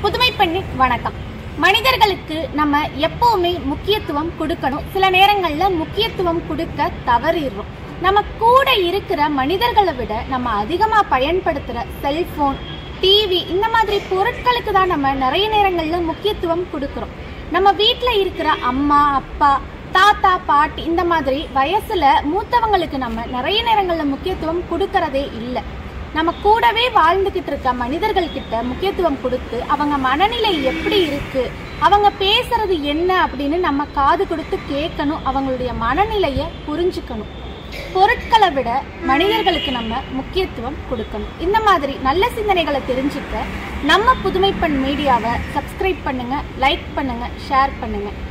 புதுமை பெண்ணின் வணக்கம் மனிதர்களுக்கு நம்ம எப்பவுமே முக்கியத்துவம் கொடுக்கணும் சில நேரங்கள்ல முக்கியத்துவம் கொடுக்க தவறிடுறோம் நம்ம கூட இருக்கிற மனிதர்களை விட நம்ம அதிகமா பயன்படுத்துற செல்போன் டிவி இந்த மாதிரி பொருட்களுக்கு தான் நம்ம நிறைய நேரங்கள்ல முக்கியத்துவம் கொடுக்கிறோம் நம்ம வீட்ல இருக்கிற அம்மா அப்பா தாத்தா பாட்டி இந்த மாதிரி வயசுல மூத்தவங்களுக்கு நம்ம நிறைய நேரங்கள்ல முக்கியத்துவம் கொடுக்கறதே இல்லை நம்ம கூடவே வாழ்ந்துகிட்டு இருக்க மனிதர்கள் கிட்ட முக்கியத்துவம் கொடுத்து அவங்க மனநிலை எப்படி இருக்கு அவங்க பேசுறது என்ன அப்படின்னு நம்ம காது கொடுத்து கேட்கணும் அவங்களுடைய மனநிலையை புரிஞ்சுக்கணும் பொருட்களை விட மனிதர்களுக்கு நம்ம முக்கியத்துவம் கொடுக்கணும் இந்த மாதிரி நல்ல சிந்தனைகளை தெரிஞ்சுக்க நம்ம புதுமைப்பெண் மீடியாவை சப்ஸ்கிரைப் பண்ணுங்க லைக் பண்ணுங்க ஷேர் பண்ணுங்க